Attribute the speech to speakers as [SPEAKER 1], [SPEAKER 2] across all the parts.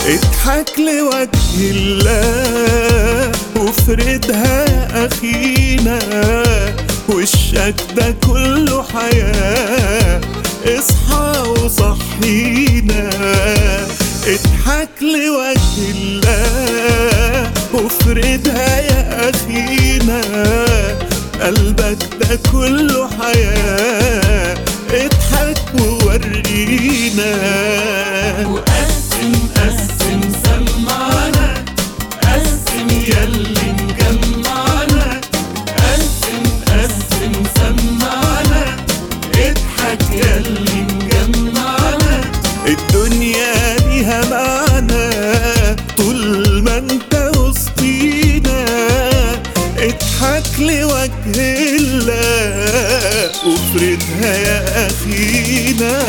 [SPEAKER 1] اضحك لوجه الله وافردها يا اخينا وشك ده كله حياة اصحى وصحينا اضحك لوجه الله وافردها يا اخينا قلبك ده كله حياة اضحك وورينا
[SPEAKER 2] وقسم قسم سمعنا قسم يلي مجمعنا قسم قسم سمعنا اضحك يلي مجمعنا
[SPEAKER 1] الدنيا ليها معنى طول ما انت وسطينا اضحك لوجه الله وافردها يا اخينا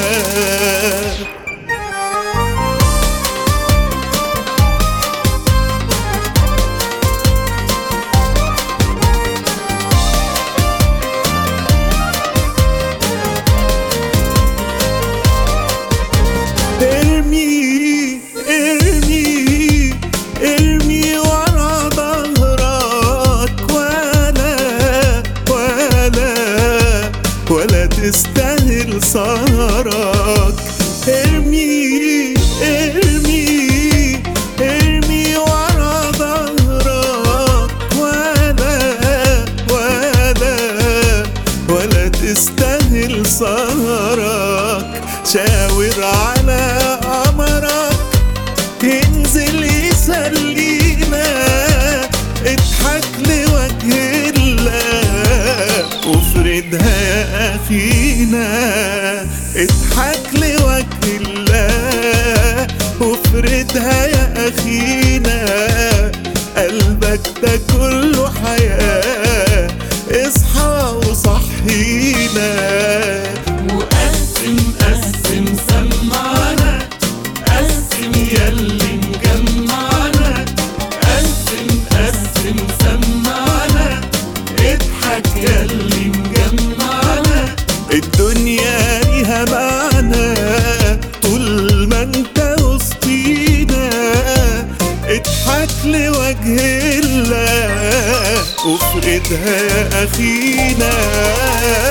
[SPEAKER 1] ارمي ارمي ارمي ورا ظهرك ولا ولا ولا تستاهل سهرك ارمي ارمي ارمي ورا ظهرك ولا ولا ولا تستاهل سهرك شاور على قمرك ينزل يسلينا اضحك لوجه الله وافردها يا اخينا اضحك لوجه الله وافردها يا اخينا قلبك ده كله حياة اصحى وصحينا
[SPEAKER 2] وقسم قسم سمعنا قسم يلي مجمعنا قسم قسم سمعنا اضحك يلي مجمعنا
[SPEAKER 1] الدنيا ليها معنى طول ما انت وسطينا اضحك لوجه الله وافردها يا اخينا